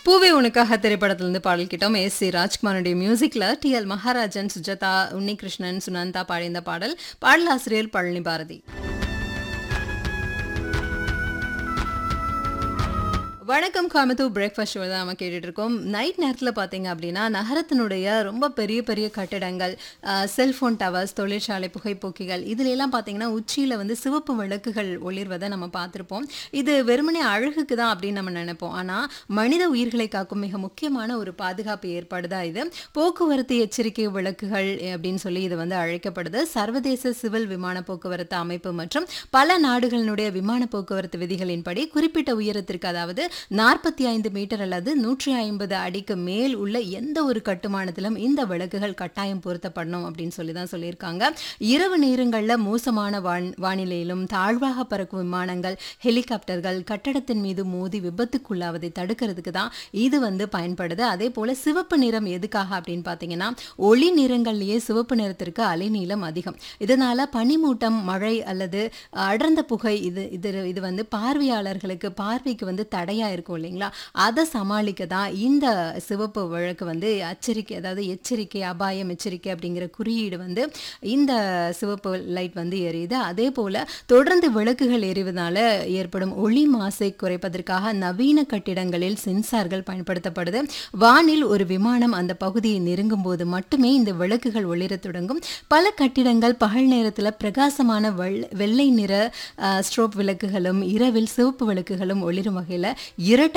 பூவே உனக்காக திரைப்படத்திலிருந்து பாடல் கிட்டோம் எஸ் சி ராஜ்குமாருடைய மியூசிக்ல டி எல் மகாராஜன் சுஜாதா உன்னிகிருஷ்ணன் சுனந்தா பாடிய இந்த பாடல் பாடலாசிரியர் பழனி பாரதி வணக்கம் கோயம்புத்தூர் பிரேக்ஃபாஸ்ட் ஷோ தான் நம்ம கேட்டுட்டு இருக்கோம் நைட் நேரத்தில் பார்த்தீங்க அப்படின்னா நகரத்தினுடைய ரொம்ப பெரிய பெரிய கட்டிடங்கள் செல்ஃபோன் டவர்ஸ் தொழிற்சாலை புகைப்போக்கிகள் இதுல எல்லாம் பார்த்தீங்கன்னா உச்சியில் வந்து சிவப்பு விளக்குகள் ஒளிர்வதை நம்ம பார்த்துருப்போம் இது வெறுமனே அழகுக்கு தான் அப்படின்னு நம்ம நினைப்போம் ஆனால் மனித உயிர்களை காக்கும் மிக முக்கியமான ஒரு பாதுகாப்பு ஏற்பாடு தான் இது போக்குவரத்து எச்சரிக்கை விளக்குகள் அப்படின்னு சொல்லி இது வந்து அழைக்கப்படுது சர்வதேச சிவில் விமான போக்குவரத்து அமைப்பு மற்றும் பல நாடுகளினுடைய விமான போக்குவரத்து விதிகளின்படி குறிப்பிட்ட உயரத்திற்கு அதாவது நாற்பத்தி ஐந்து மீட்டர் அல்லது நூற்றி ஐம்பது அடிக்கு மேல் உள்ள எந்த ஒரு கட்டுமானத்திலும் இந்த விளக்குகள் கட்டாயம் பொருத்தப்படணும் அப்படின்னு சொல்லி தான் சொல்லியிருக்காங்க இரவு நேரங்களில் மோசமான வான் வானிலையிலும் தாழ்வாக பறக்கும் விமானங்கள் ஹெலிகாப்டர்கள் கட்டடத்தின் மீது மோதி விபத்துக்குள்ளாவதை தடுக்கிறதுக்கு தான் இது வந்து பயன்படுது அதே போல சிவப்பு நிறம் எதுக்காக அப்படின்னு பார்த்தீங்கன்னா ஒளி நிறங்கள்லேயே சிவப்பு நிறத்திற்கு அலைநீளம் அதிகம் இதனால பனிமூட்டம் மழை அல்லது அடர்ந்த புகை இது இது இது வந்து பார்வையாளர்களுக்கு பார்வைக்கு வந்து தடையா இருக்கும் இல்லைங்களா அதை சமாளிக்க தான் இந்த சிவப்பு விளக்கு வந்து எச்சரிக்கை அதாவது எச்சரிக்கை அபாயம் எச்சரிக்கை அப்படிங்கிற குறியீடு வந்து இந்த சிவப்பு லைட் வந்து எரியுது அதே போல தொடர்ந்து விளக்குகள் எரிவதனால ஏற்படும் ஒளி மாசை குறைப்பதற்காக நவீன கட்டிடங்களில் சென்சார்கள் பயன்படுத்தப்படுது வானில் ஒரு விமானம் அந்த பகுதியை நெருங்கும் போது மட்டுமே இந்த விளக்குகள் ஒளிரத் தொடங்கும் பல கட்டிடங்கள் பகல் நேரத்தில் பிரகாசமான வெள்ளை நிற ஸ்ட்ரோப் விளக்குகளும் இரவில் சிவப்பு விளக்குகளும் ஒளிரும் வகையில் இரட்டை